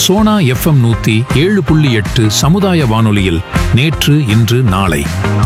Sona FM நூத்தி ஏழு புள்ளி எட்டு சமுதாய வானொலியில் நேற்று இன்று நாளை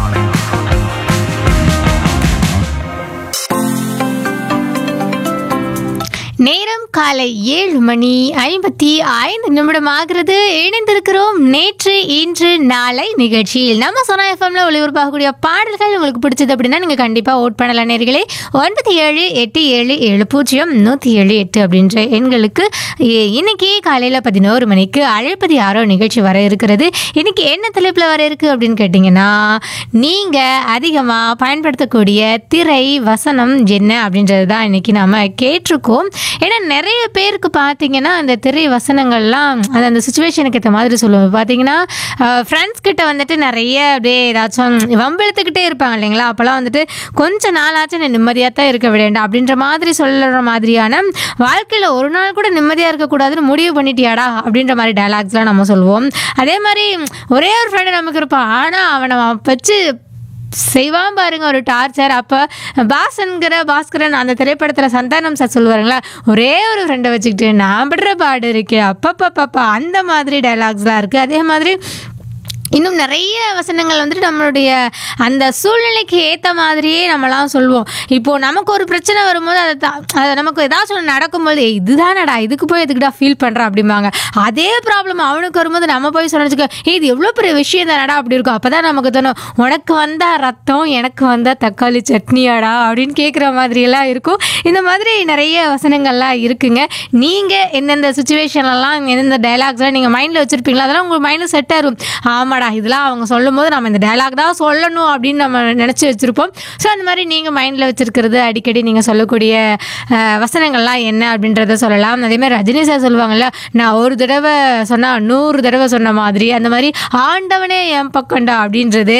நேரம் காலை ஏழு மணி ஐம்பத்தி ஐந்து நிமிடம் ஆகிறது இணைந்திருக்கிறோம் நேற்று இன்று நாளை நிகழ்ச்சியில் நம்ம சொன்ன எஃப்எம்ல ஒளிபரப்பாகக்கூடிய பாடல்கள் உங்களுக்கு பிடிச்சது அப்படின்னா நீங்கள் கண்டிப்பாக ஓட் பண்ணலாம் நேர்களே ஒன்பது ஏழு எட்டு ஏழு ஏழு பூஜ்ஜியம் நூற்றி ஏழு எட்டு அப்படின்ற எண்களுக்கு இ- இன்னைக்கு காலையில் பதினோரு மணிக்கு அழைப்பது யாரோ நிகழ்ச்சி வர இருக்கிறது இன்னைக்கு என்ன தலைப்பில் வர இருக்கு அப்படின்னு கேட்டிங்கன்னா நீங்கள் அதிகமாக பயன்படுத்தக்கூடிய திரை வசனம் என்ன அப்படின்றது தான் இன்னைக்கு நாம கேட்டிருக்கோம் ஏன்னா நிறைய பேருக்கு பார்த்தீங்கன்னா அந்த திரை வசனங்கள்லாம் அது அந்த சுச்சுவேஷனுக்கு ஏற்ற மாதிரி சொல்லுவோம் பார்த்தீங்கன்னா ஃப்ரெண்ட்ஸ் கிட்ட வந்துட்டு நிறைய அப்படியே ஏதாச்சும் வம்பிழுத்துக்கிட்டே இருப்பாங்க இல்லைங்களா அப்போல்லாம் வந்துட்டு கொஞ்ச நாளாச்சும் நான் நிம்மதியாக தான் இருக்க வேண்டாம் அப்படின்ற மாதிரி சொல்லுற மாதிரியான வாழ்க்கையில் ஒரு நாள் கூட நிம்மதியாக இருக்கக்கூடாதுன்னு முடிவு பண்ணிட்டியாடா அப்படின்ற மாதிரி டயலாக்ஸ்லாம் நம்ம சொல்லுவோம் அதே மாதிரி ஒரே ஒரு ஃப்ரெண்டு நமக்கு இருப்பான் ஆனால் அவனை வச்சு செய்வான் பாருங்க ஒரு டார்ச்சர் அப்போ பாஸ்ங்கிற பாஸ்கரன் அந்த திரைப்படத்தில் சந்தானம் சார் சொல்லுவாருங்களா ஒரே ஒரு ஃப்ரெண்டை வச்சுக்கிட்டு நான் படுற பாடு இருக்கே அப்பப்பப்பப்பா அந்த மாதிரி டைலாக்ஸ்லாம் இருக்குது அதே மாதிரி இன்னும் நிறைய வசனங்கள் வந்துட்டு நம்மளுடைய அந்த சூழ்நிலைக்கு ஏற்ற மாதிரியே நம்மலாம் சொல்லுவோம் இப்போது நமக்கு ஒரு பிரச்சனை வரும்போது அதை தா- அதை நமக்கு ஏதாச்சும் ஒன்று நடக்கும்போது "ஏய், இதுதானடா இதுக்கு போய் எதுக்குடா ஃபீல் பண்ணுறேன் அப்படிம்பாங்க அதே ப்ராப்ளம் அவனுக்கு வரும்போது நம்ம போய் சொன்னச்சுக்க "ஏய், இது எவ்வளோ பெரிய விஷயம் தானடா அப்படி இருக்கும் அப்போ தான் நமக்கு தோணும் உனக்கு வந்தா ரத்தம் எனக்கு வந்தா தக்காளி சட்னியாடா அப்படின்னு கேட்குற மாதிரியெல்லாம் இருக்கும் இந்த மாதிரி நிறைய வசனங்கள்லாம் இருக்குங்க நீங்கள் எந்தெந்த சுச்சுவேஷன்லலாம் எந்தெந்த டைலாக்ஸ்லாம் நீங்கள் மைண்டில் வச்சுருப்பீங்களா அதெல்லாம் உங்களுக்கு மைண்டில் செட் ஆகும் ஆமாடா இதெல்லாம் அவங்க சொல்லும் போது நம்ம இந்த டைலாக் தான் சொல்லணும் அப்படின்னு நம்ம நினச்சி வச்சுருப்போம் ஸோ அந்த மாதிரி நீங்கள் மைண்டில் வச்சுருக்கிறது அடிக்கடி நீங்கள் சொல்லக்கூடிய அஹ், வசனங்கள்லாம் என்ன அப்படின்றத சொல்லலாம் அதே மாதிரி ரஜினி சார் சொல்லுவாங்கல்ல நான் ஒரு தடவை சொன்னால் நூறு தடவை சொன்ன மாதிரி அந்த மாதிரி ஆண்டவனே என் பக்கம்டா அப்படின்றது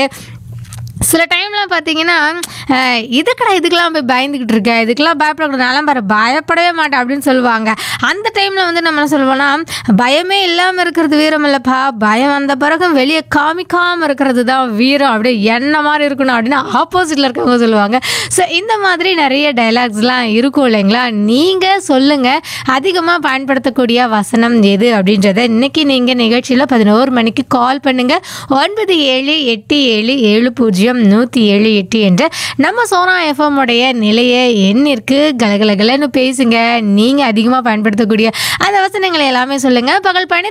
சில டைம்லாம் பார்த்தீங்கன்னா அஹ், இதுக்கடா இதுக்கெல்லாம் போய் பயந்துக்கிட்டு இருக்க இதுக்கெல்லாம் பயப்படக்கூடாது நான்லாம் பாரு பயப்படவே மாட்டேன் அப்படின்னு சொல்லுவாங்க அந்த டைமில் வந்து நம்ம என்ன சொல்லுவோம்னா பயமே இல்லாமல் இருக்கிறது வீரம் இல்லைப்பா பயம் வந்த பிறகு வெளியே காமிக்காமல் இருக்கிறது தான் வீரம் அப்படியே என்ன மாதிரி இருக்கணும் அப்படின்னு ஆப்போசிட்டில் இருக்கவங்க சொல்லுவாங்க ஸோ இந்த மாதிரி நிறைய டைலாக்ஸ்லாம் இருக்கும் இல்லைங்களா நீங்கள் சொல்லுங்கள் அதிகமாக பயன்படுத்தக்கூடிய வசனம் எது அப்படின்றத இன்னைக்கு நீங்கள் நிகழ்ச்சியில் பதினோரு மணிக்கு கால் பண்ணுங்கள் ஒன்பது ஏழு எட்டு ஏழு ஏழு பூஜ்ஜியம் நூற்றி ஏழு எட்டு என்ற நம்ம சோனா எஃப்எம் உடைய நிலைய எண்ணிற்கு கலகலகலன்னு பேசுங்க நீங்கள் அதிகமாக பயன்படுத்தக்கூடிய அந்த வசனங்களை எல்லாமே சொல்லுங்கள் பகல் பன்னெண்டு